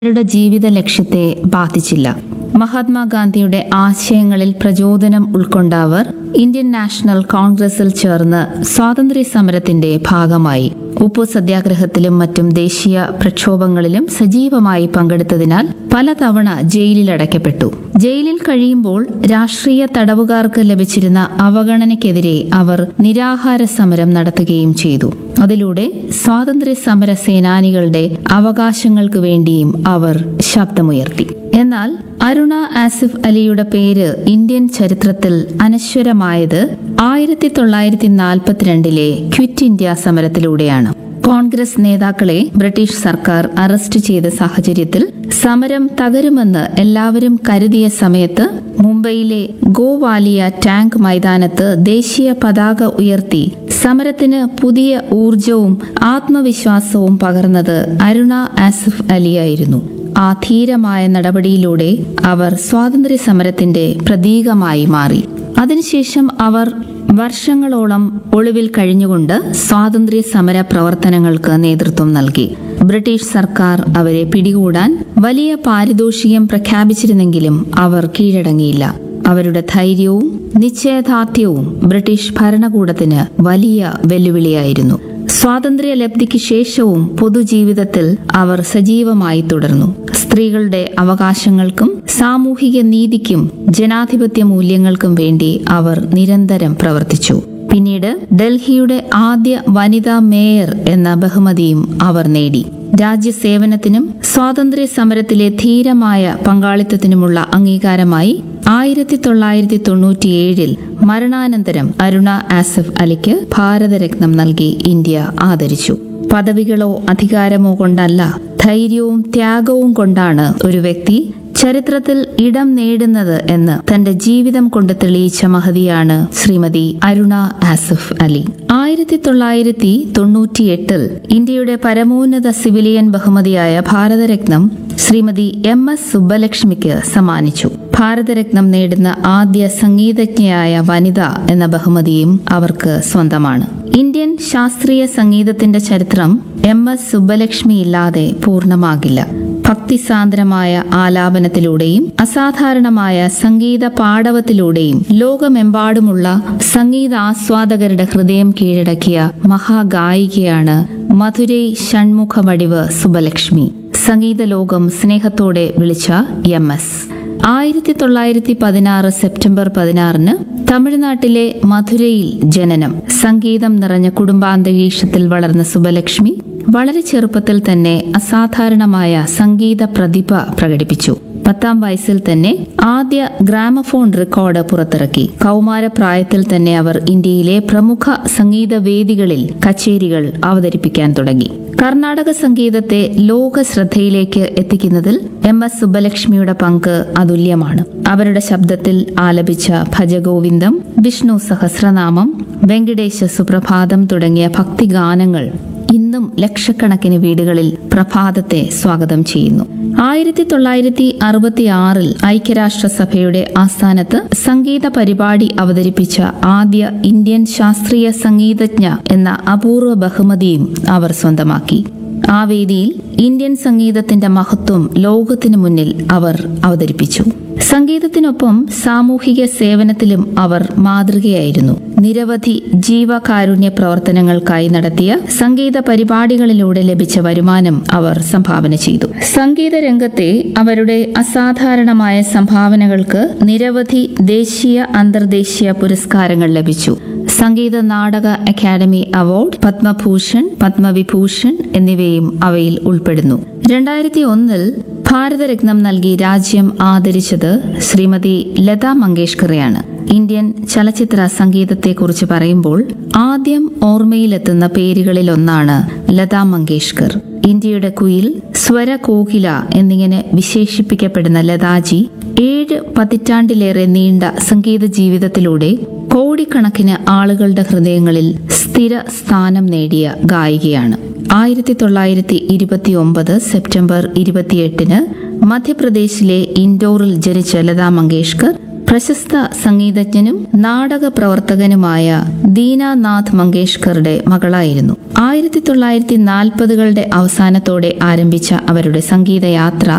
അവരുടെ ജീവിത ലക്ഷ്യത്തെ ബാധിച്ചില്ല മഹാത്മാഗാന്ധിയുടെ ആശയങ്ങളിൽ പ്രചോദനം ഉൾക്കൊണ്ട അവർ ഇന്ത്യൻ നാഷണൽ കോൺഗ്രസിൽ ചേർന്ന് സ്വാതന്ത്ര്യ സമരത്തിന്റെ ഭാഗമായി ഉപ്പു സത്യാഗ്രഹത്തിലും മറ്റും ദേശീയ പ്രക്ഷോഭങ്ങളിലും സജീവമായി പങ്കെടുത്തതിനാൽ പലതവണ ജയിലിലടയ്ക്കപ്പെട്ടു ജയിലിൽ കഴിയുമ്പോൾ രാഷ്ട്രീയ തടവുകാർക്ക് ലഭിച്ചിരുന്ന അവഗണനയ്ക്കെതിരെ അവർ നിരാഹാര സമരം നടത്തുകയും ചെയ്തു അതിലൂടെ സ്വാതന്ത്ര്യ സമര സേനാനികളുടെ അവകാശങ്ങൾക്ക് വേണ്ടിയും അവർ ശബ്ദമുയർത്തി എന്നാൽ അരുണ ആസിഫ് അലിയുടെ പേര് ഇന്ത്യൻ ചരിത്രത്തിൽ അനശ്വരമായത് ആയിരത്തി തൊള്ളായിരത്തി നാൽപ്പത്തിരണ്ടിലെ ക്വിറ്റ് ഇന്ത്യ സമരത്തിലൂടെയാണ് കോൺഗ്രസ് നേതാക്കളെ ബ്രിട്ടീഷ് സർക്കാർ അറസ്റ്റ് ചെയ്ത സാഹചര്യത്തിൽ സമരം തകരുമെന്ന് എല്ലാവരും കരുതിയ സമയത്ത് മുംബൈയിലെ ഗോവാലിയ ടാങ്ക് മൈതാനത്ത് ദേശീയ പതാക ഉയർത്തി സമരത്തിന് പുതിയ ഊർജവും ആത്മവിശ്വാസവും പകർന്നത് അരുണ ആസിഫ് അലിയായിരുന്നു ആ ധീരമായ നടപടിയിലൂടെ അവർ സ്വാതന്ത്ര്യ സമരത്തിന്റെ പ്രതീകമായി മാറി അതിനുശേഷം അവർ വർഷങ്ങളോളം ഒളിവിൽ കഴിഞ്ഞുകൊണ്ട് സ്വാതന്ത്ര്യ സമര പ്രവർത്തനങ്ങൾക്ക് നേതൃത്വം നൽകി ബ്രിട്ടീഷ് സർക്കാർ അവരെ പിടികൂടാൻ വലിയ പാരിതോഷികം പ്രഖ്യാപിച്ചിരുന്നെങ്കിലും അവർ കീഴടങ്ങിയില്ല അവരുടെ ധൈര്യവും നിശ്ചയദാർഢ്യവും ബ്രിട്ടീഷ് ഭരണകൂടത്തിന് വലിയ വെല്ലുവിളിയായിരുന്നു സ്വാതന്ത്ര്യ ലബ്ധിക്ക് ശേഷവും പൊതുജീവിതത്തിൽ അവർ സജീവമായി തുടർന്നു സ്ത്രീകളുടെ അവകാശങ്ങൾക്കും സാമൂഹിക നീതിക്കും ജനാധിപത്യ മൂല്യങ്ങൾക്കും വേണ്ടി അവർ നിരന്തരം പ്രവർത്തിച്ചു പിന്നീട് ഡൽഹിയുടെ ആദ്യ വനിതാ മേയർ എന്ന ബഹുമതിയും അവർ നേടി രാജ്യസേവനത്തിനും സ്വാതന്ത്ര്യ സമരത്തിലെ ധീരമായ പങ്കാളിത്തത്തിനുമുള്ള അംഗീകാരമായി ആയിരത്തി തൊള്ളായിരത്തി തൊണ്ണൂറ്റിയേഴിൽ മരണാനന്തരം അരുണ ആസിഫ് അലിക്ക് ഭാരതരത്നം നൽകി ഇന്ത്യ ആദരിച്ചു പദവികളോ അധികാരമോ കൊണ്ടല്ല ധൈര്യവും ത്യാഗവും കൊണ്ടാണ് ഒരു വ്യക്തി ചരിത്രത്തിൽ ഇടം നേടുന്നത് എന്ന് തന്റെ ജീവിതം കൊണ്ട് തെളിയിച്ച മഹതിയാണ് ശ്രീമതി അരുണ ആസിഫ് അലി ആയിരത്തി തൊള്ളായിരത്തി തൊണ്ണൂറ്റിയെട്ടിൽ ഇന്ത്യയുടെ പരമോന്നത സിവിലിയൻ ബഹുമതിയായ ഭാരതരത്നം ശ്രീമതി എം എസ് സുബ്ബലക്ഷ്മിക്ക് സമ്മാനിച്ചു ഭാരതരത്നം നേടുന്ന ആദ്യ സംഗീതജ്ഞയായ വനിത എന്ന ബഹുമതിയും അവർക്ക് സ്വന്തമാണ് ഇന്ത്യൻ ശാസ്ത്രീയ സംഗീതത്തിന്റെ ചരിത്രം എം എസ് സുബ്ബലക്ഷ്മി ഇല്ലാതെ പൂർണ്ണമാകില്ല ഭക്തിസാന്ദ്രമായ ആലാപനത്തിലൂടെയും അസാധാരണമായ സംഗീത പാടവത്തിലൂടെയും ലോകമെമ്പാടുമുള്ള സംഗീത ആസ്വാദകരുടെ ഹൃദയം കീഴടക്കിയ മഹാഗായികയാണ് മധുരൈ ഷൺമുഖ വടിവ് സുബലക്ഷ്മി സംഗീത ലോകം സ്നേഹത്തോടെ വിളിച്ച എം എസ് ആയിരത്തി തൊള്ളായിരത്തി പതിനാറ് സെപ്റ്റംബർ പതിനാറിന് തമിഴ്നാട്ടിലെ മധുരയിൽ ജനനം സംഗീതം നിറഞ്ഞ കുടുംബാന്തരീക്ഷത്തിൽ വളർന്ന സുബലക്ഷ്മി വളരെ ചെറുപ്പത്തിൽ തന്നെ അസാധാരണമായ സംഗീത പ്രതിഭ പ്രകടിപ്പിച്ചു പത്താം വയസ്സിൽ തന്നെ ആദ്യ ഗ്രാമഫോൺ റെക്കോർഡ് പുറത്തിറക്കി കൗമാരപ്രായത്തിൽ തന്നെ അവർ ഇന്ത്യയിലെ പ്രമുഖ സംഗീത വേദികളിൽ കച്ചേരികൾ അവതരിപ്പിക്കാൻ തുടങ്ങി കർണാടക സംഗീതത്തെ ലോക ശ്രദ്ധയിലേക്ക് എത്തിക്കുന്നതിൽ എം എസ് സുബ്ബലക്ഷ്മിയുടെ പങ്ക് അതുല്യമാണ് അവരുടെ ശബ്ദത്തിൽ ആലപിച്ച ഭജഗോവിന്ദം വിഷ്ണു സഹസ്രനാമം വെങ്കടേശ സുപ്രഭാതം തുടങ്ങിയ ഭക്തിഗാനങ്ങൾ ഇന്നും ലക്ഷക്കണക്കിന് വീടുകളിൽ പ്രഭാതത്തെ സ്വാഗതം ചെയ്യുന്നു ആയിരത്തി തൊള്ളായിരത്തി അറുപത്തി ആറിൽ ഐക്യരാഷ്ട്രസഭയുടെ ആസ്ഥാനത്ത് സംഗീത പരിപാടി അവതരിപ്പിച്ച ആദ്യ ഇന്ത്യൻ ശാസ്ത്രീയ സംഗീതജ്ഞ എന്ന അപൂർവ ബഹുമതിയും അവർ സ്വന്തമാക്കി ആ വേദിയിൽ ഇന്ത്യൻ സംഗീതത്തിന്റെ മഹത്വം ലോകത്തിനു മുന്നിൽ അവർ അവതരിപ്പിച്ചു സംഗീതത്തിനൊപ്പം സാമൂഹിക സേവനത്തിലും അവർ മാതൃകയായിരുന്നു നിരവധി ജീവകാരുണ്യ പ്രവർത്തനങ്ങൾക്കായി നടത്തിയ സംഗീത പരിപാടികളിലൂടെ ലഭിച്ച വരുമാനം അവർ സംഭാവന ചെയ്തു സംഗീത രംഗത്തെ അവരുടെ അസാധാരണമായ സംഭാവനകൾക്ക് നിരവധി ദേശീയ അന്തർദേശീയ പുരസ്കാരങ്ങൾ ലഭിച്ചു സംഗീത നാടക അക്കാദമി അവാർഡ് പത്മഭൂഷൺ പത്മവിഭൂഷൺ എന്നിവയും അവയിൽ ഉൾപ്പെടുന്നു രണ്ടായിരത്തി ഒന്നിൽ ഭാരതരത്നം നൽകി രാജ്യം ആദരിച്ചത് ശ്രീമതി ലതാ മങ്കേഷ്കറെയാണ് ഇന്ത്യൻ ചലച്ചിത്ര സംഗീതത്തെക്കുറിച്ച് പറയുമ്പോൾ ആദ്യം ഓർമ്മയിലെത്തുന്ന പേരുകളിൽ ഒന്നാണ് ലതാ മങ്കേഷ്കർ ഇന്ത്യയുടെ കുയിൽ സ്വരകോകില എന്നിങ്ങനെ വിശേഷിപ്പിക്കപ്പെടുന്ന ലതാജി ഏഴ് പതിറ്റാണ്ടിലേറെ നീണ്ട സംഗീത ജീവിതത്തിലൂടെ കോടിക്കണക്കിന് ആളുകളുടെ ഹൃദയങ്ങളിൽ സ്ഥിര സ്ഥാനം നേടിയ ഗായികയാണ് ആയിരത്തി തൊള്ളായിരത്തി ഇരുപത്തി ഒമ്പത് സെപ്റ്റംബർ ഇരുപത്തിയെട്ടിന് മധ്യപ്രദേശിലെ ഇൻഡോറിൽ ജനിച്ച ലതാ മങ്കേഷ്കർ പ്രശസ്ത സംഗീതജ്ഞനും നാടക പ്രവർത്തകനുമായ ദീനാനാഥ് മങ്കേഷ്കറുടെ മകളായിരുന്നു ആയിരത്തി തൊള്ളായിരത്തി നാൽപ്പതുകളുടെ അവസാനത്തോടെ ആരംഭിച്ച അവരുടെ സംഗീതയാത്ര